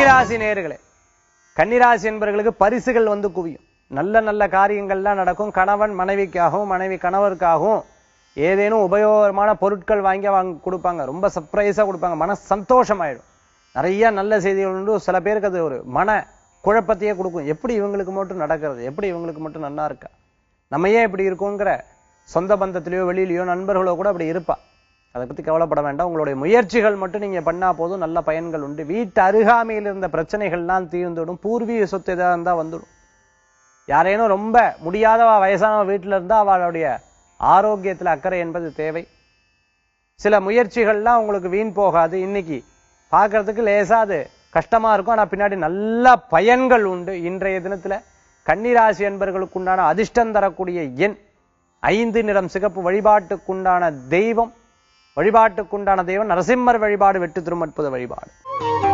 கன்னிராசி நேயர்களே கன்னிராசி என்பவர்களுக்கு பரிசுகள் வந்து குவியும் நல்ல நல்ல காரியங்கள்லாம் நடக்கும் கணவன் மனைவிக்காகவும் மனைவி கணவருக்காகவும் ஏதேனும் உபயோகமான பொருட்கள் வாங்கி வாங்க கொடுப்பாங்க ரொம்ப சர்ப்ரைஸா கொடுப்பாங்க மன சந்தோஷமாயிடும் நிறைய நல்ல செய்திகள் உண்டு சில பேருக்கு அது ஒரு மன குழப்பத்தையே கொடுக்கும் எப்படி இவங்களுக்கு மட்டும் நடக்கிறது எப்படி இவங்களுக்கு மட்டும் நல்லா இருக்கா நம்ம ஏன் இப்படி இருக்கோங்கிற சொந்த பந்தத்திலேயோ வெளியிலயோ நண்பர்களோ கூட அப்படி இருப்பா அதை பத்தி கவலைப்பட வேண்டாம் உங்களுடைய முயற்சிகள் மட்டும் நீங்க பண்ணா போதும் நல்ல பயன்கள் உண்டு வீட்டு அருகாமையில் இருந்த பிரச்சனைகள்லாம் தீர்ந்துடும் பூர்வீக சொத்து எதா இருந்தா வந்துடும் யாரேனும் ரொம்ப முடியாதவா வயசானவ வீட்டுல இருந்தா அவளுடைய ஆரோக்கியத்துல அக்கறை என்பது தேவை சில முயற்சிகள்லாம் உங்களுக்கு வீண் போகாது இன்னைக்கு பார்க்கிறதுக்கு லேசா அது கஷ்டமா இருக்கும் ஆனா பின்னாடி நல்ல பயன்கள் உண்டு இன்றைய தினத்துல கன்னிராசி என்பவர்களுக்கு உண்டான அதிர்ஷ்டம் தரக்கூடிய எண் ஐந்து நிறம் சிகப்பு வழிபாட்டுக்குண்டான தெய்வம் வழிபாட்டுக்குண்டான தெய்வம் நரசிம்மர் வழிபாடு வெட்டு திருமற்புத வழிபாடு